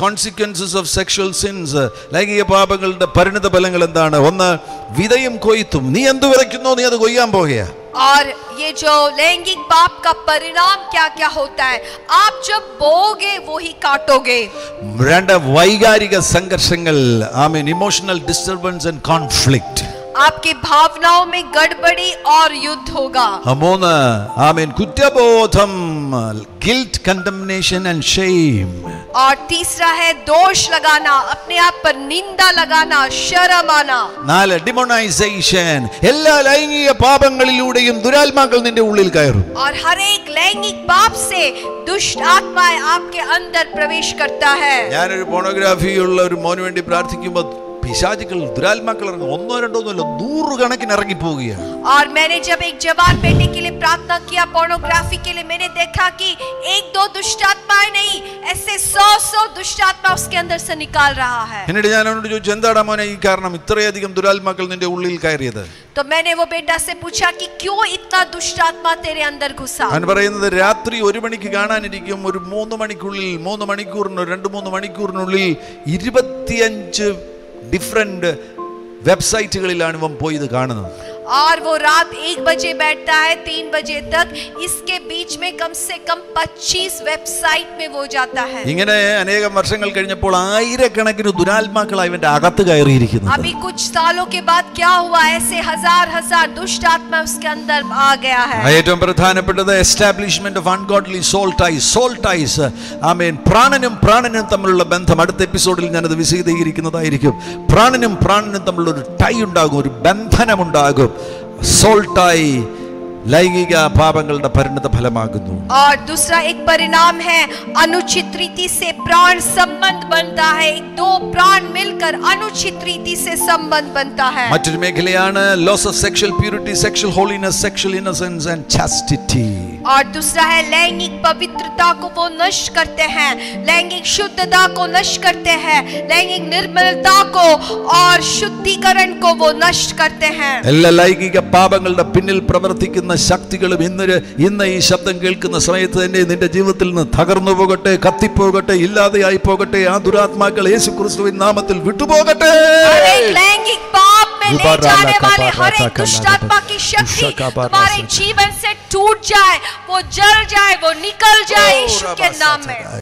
Consequences of sexual since ലൈംഗിക പാപങ്ങളുടെ പരിണിത ഫലങ്ങൾ എന്താണ് ഒന്ന് വിതയും കൊയ്ത്തും നീ എന്ത് വിതയ്ക്കുന്നോ നീ അത് കൊയ്യാൻ പോകുകയാ और ये जो लैंगिक पाप का परिणाम क्या क्या होता है आप जब बोगे वो ही काटोगे രണ്ട് വൈകാരിക സംഘർഷങ്ങൾ I mean emotional disturbance and conflict आपकी भावनाओं में गड़बड़ी और युद्ध होगा മൂന്ന് ഐ മീൻ കുറ്റബോധം ഗിൽറ്റ് കണ്ടംനേഷൻ ആൻഡ് ഷെയിം और तीसरा है दोष लगाना अपने आप पर निंदा लगाना शर्म आना നാല് ഡിമോണൈസേഷൻ എല്ലാ ലൈംഗിക പാപങ്ങളിലൂടെയും ദുരാത്മാക്കൾ നിന്റെ ഉള്ളിൽ കയറും और हर एक लैंगिक पाप से दुष्ट आत्माएं आपके अंदर प्रवेश करता है ഞാനൊരു പോണോഗ്രാഫി ഉള്ള ഒരു മോന് വേണ്ടി പ്രാർത്ഥിക്കുമ്പോൾ പിശാചുക്കൾ ദുരാത്മാക്കൾ ഇറങ്ങും ഒന്നോ രണ്ടോ ഒന്നുമല്ല നൂറുകണക്കിന് ഇറങ്ങിപ്പോവുകയാണ് और मैंने जब एक जवान बेटे के लिए प्रार्थना किया पोर्नोग्राफी के लिए मैंने देखा कि एक दो दुष्ट आत्माएं नहीं ऐसे सौ सौ दुष्ट आत्मा उसके अंदर से निकाल रहा है എന്നിട്ട് ഞാൻ അവനോട് ചോദിച്ചു എന്താടാ മോനെ ഈ കാരണം ഇത്രയധികം ദുരാത്മാക്കൾ നിന്റെ ഉള്ളിൽ കയറിയത് तो मैंने वो बेटा से पूछा कि क्यों इतना दुष्ट आत्मा तेरे अंदर घुसा അവൻ പറയുന്നത് രാത്രി ഒരു മണിക്ക് കാണാനിരിക്കും ഒരു മൂന്ന് മണിക്കുള്ളിൽ മൂന്ന് മണിക്കൂറിന് രണ്ട് മൂന്ന് മണിക്കൂറിനുള്ളിൽ ഇരുപത്തിയഞ്ച് ഡിഫറെന്റ് വെബ്സൈറ്റുകളിലാണ് ഇവൻ പോയി ഇത് കാണുന്നത് और वो रात एक बजे बैठता है तीन बजे तक इसके बीच में कम से कम 25 वेबसाइट में वो जाता है ഇങ്ങനെ അനേകം വർഷങ്ങൾ കഴിഞ്ഞപ്പോൾ ആയിരക്കണക്കിന് ദുരാത്മാക്കളായി ഇവന്റെ അകത്ത് കയറിയിരിക്കുന്നത് अभी कुछ सालों के बाद क्या हुआ ऐसे हजार हजार दुष्ट आत्मा उसके अंदर आ गया है ഏറ്റവും പ്രധാനപ്പെട്ടത് establishment of ungodly soul ties soul ties I mean പ്രാണനും പ്രാണനും തമ്മിലുള്ള ബന്ധം അടുത്ത എപ്പിസോഡിൽ ഞാനത് വിശദീകരിക്കുന്നതായിരിക്കും പ്രാണനും പ്രാണനും തമ്മിലുള്ള ഒരു ടൈ ഉണ്ടാകും ഒരു ബന്ധനമുണ്ടാകും സോൾ ടൈ ലൈംഗിക പാപങ്ങളുടെ പരിണത ഫലമാകുന്നു और दूसरा एक परिणाम है अनुचित रीति से प्राण संबंध बनता है एक दो प्राण मिलकर अनुचित रीति से संबंध बनता है മറ്റൊരു മേഖലയാണ് loss of sexual purity sexual holiness sexual innocence and chastity और दूसरा है लैंगिक पवित्रता को वो नष्ट करते हैं लैंगिक शुद्धता को नष्ट करते हैं लैंगिक निर्मलता को और शुद्धिकरण को वो नष्ट करते हैं എല്ലാ ലൈംഗിക പാപങ്ങളുടെ പിന്നിൽ പ്രവർത്തിക്കുന്ന ശക്തികളും ഇന്ന് ഇന്ന് ഈ ശബ്ദം കേൾക്കുന്ന സമയത്ത് തന്നെ നിന്റെ ജീവിതത്തിൽ നിന്ന് തകർന്നു പോകട്ടെ കത്തിപ്പോകട്ടെ ഇല്ലാതെയായി പോകട്ടെ ആ ദുരാത്മാക്കൾ യേശു ക്രിസ്തുവിൻ നാമത്തിൽ വിട്ടുപോകട്ടെ हर एक लैंगिक पाप में ले उबारा जाने लका वाले हर बारा एक का दुष्ट नारा आत्मा की शक्ति उषा का बारा तुम्हारे सका। जीवन से टूट जाए वो जल जाए वो निकल जाए ओ, यीशु रबा के नाम साचा। में